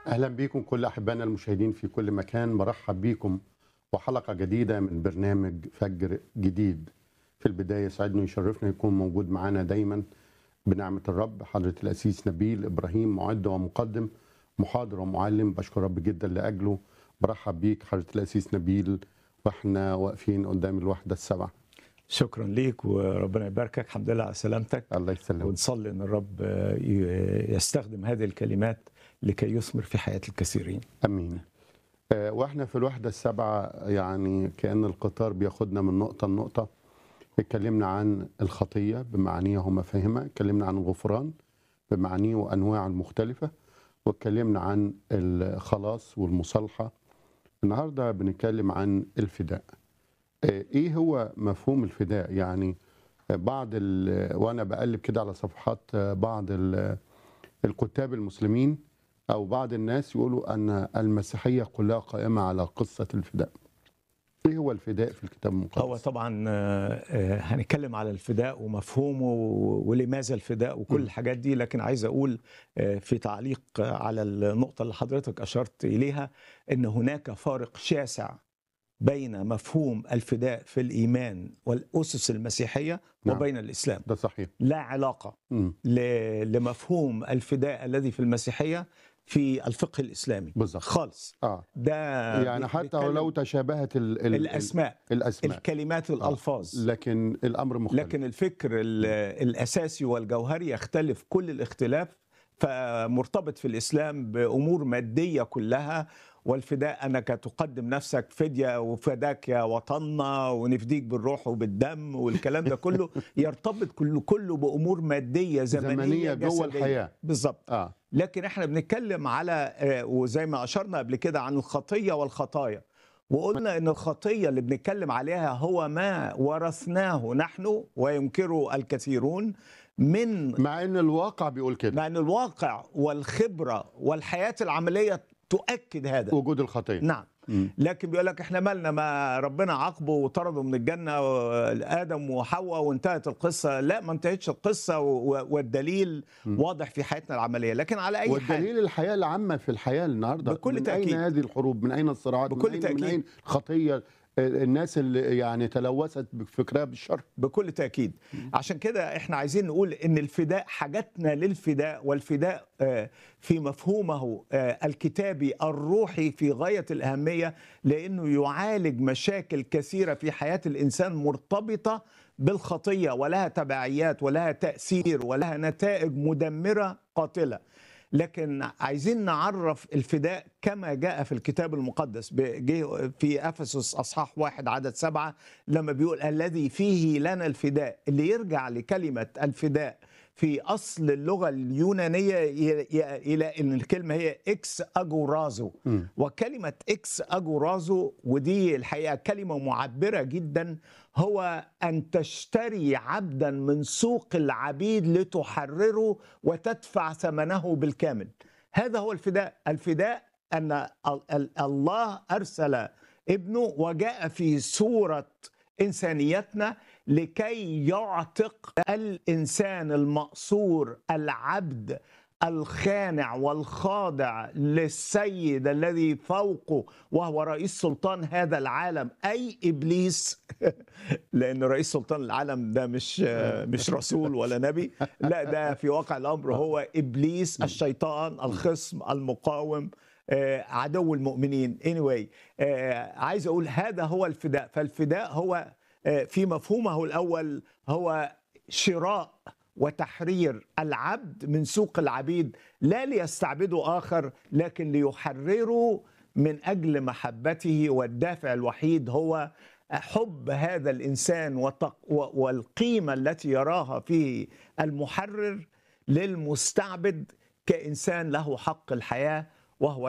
اهلا بيكم كل احبائنا المشاهدين في كل مكان برحب بيكم وحلقه جديده من برنامج فجر جديد في البدايه يسعدني ويشرفنا يكون موجود معانا دايما بنعمه الرب حضره الاسيس نبيل ابراهيم معد ومقدم محاضر ومعلم بشكر رب جدا لاجله برحب بيك حضره الاسيس نبيل واحنا واقفين قدام الوحده السبعه شكرا ليك وربنا يباركك الحمد لله على سلامتك الله يسلمك ونصلي ان الرب ي- يستخدم هذه الكلمات لكي يثمر في حياه الكثيرين امين آه، واحنا في الوحده السبعه يعني كان القطار بياخدنا من نقطه لنقطه اتكلمنا عن الخطيه بمعانيها ومفاهيمها اتكلمنا عن الغفران بمعانيه وانواعه المختلفه واتكلمنا عن الخلاص والمصالحه النهارده بنتكلم عن الفداء آه، ايه هو مفهوم الفداء يعني آه، بعض ال- وانا بقلب كده على صفحات آه، بعض ال- الكتاب المسلمين او بعض الناس يقولوا ان المسيحيه كلها قائمه على قصه الفداء ايه هو الفداء في الكتاب المقدس هو طبعا آه، آه، هنتكلم على الفداء ومفهومه و- ولماذا الفداء وكل م. الحاجات دي لكن عايز اقول آه، في تعليق على النقطه اللي حضرتك اشرت اليها ان هناك فارق شاسع بين مفهوم الفداء في الايمان والاسس المسيحيه نعم. وبين الاسلام ده صحيح لا علاقه مم. ل- لمفهوم الفداء الذي في المسيحيه في الفقه الاسلامي بالظبط خالص اه ده يعني بي- حتى بيتكلم ولو تشابهت ال ال الاسماء الاسماء الكلمات الالفاظ لكن الامر مختلف لكن الفكر ال- الاساسي والجوهري يختلف كل الاختلاف فمرتبط في الاسلام بامور ماديه كلها والفداء انك تقدم نفسك فديه وفداك يا وطننا ونفديك بالروح وبالدم والكلام ده كله يرتبط كله كله بامور ماديه زمنيه, زمنيه جوه جسدية. الحياه بالظبط اه لكن احنا بنتكلم على آه، وزي ما اشرنا قبل كده عن الخطيه والخطايا وقلنا ان الخطيه اللي بنتكلم عليها هو ما ورثناه نحن وينكره الكثيرون من مع ان الواقع بيقول كده مع ان الواقع والخبره والحياه العمليه تؤكد هذا وجود الخطيه نعم مم. لكن بيقول لك احنا مالنا ما ربنا عاقبه وطرده من الجنه ادم وحواء وانتهت القصه لا ما انتهتش القصه و- والدليل مم. واضح في حياتنا العمليه لكن على اي حال والدليل الحياه العامه في الحياه النهارده بكل من تأكيد. اين هذه الحروب من اين الصراعات بكل من أين تأكيد. من اين الخطيه الناس اللي يعني تلوثت بفكرها بالشر بكل تأكيد عشان كده احنا عايزين نقول ان الفداء حاجتنا للفداء والفداء آه، في مفهومه آه، الكتابي الروحي في غاية الأهمية لأنه يعالج مشاكل كثيرة في حياة الإنسان مرتبطة بالخطية ولها تبعيات ولها تأثير ولها نتائج مدمرة قاتلة لكن عايزين نعرف الفداء كما جاء في الكتاب المقدس جه في افسس اصحاح واحد عدد سبعه لما بيقول الذي فيه لنا الفداء اللي يرجع لكلمه الفداء في اصل اللغه اليونانيه ي- ي- الى ان الكلمه هي اكس اجورازو مم. وكلمه اكس اجورازو ودي الحقيقه كلمه معبره جدا هو ان تشتري عبدا من سوق العبيد لتحرره وتدفع ثمنه بالكامل هذا هو الفداء الفداء ان ال- ال- الله ارسل ابنه وجاء في صوره انسانيتنا لكي يعتق الانسان المأسور العبد الخانع والخاضع للسيد الذي فوقه وهو رئيس سلطان هذا العالم اي ابليس لان رئيس سلطان العالم ده مش مش رسول ولا نبي لا ده في واقع الامر هو ابليس الشيطان الخصم المقاوم آه، عدو المؤمنين anyway آه، عايز اقول هذا هو الفداء فالفداء هو آه، في مفهومه الاول هو شراء وتحرير العبد من سوق العبيد لا ليستعبدوا اخر لكن ليحرروا من اجل محبته والدافع الوحيد هو حب هذا الانسان وتق- و- والقيمه التي يراها فيه المحرر للمستعبد كانسان له حق الحياه وهو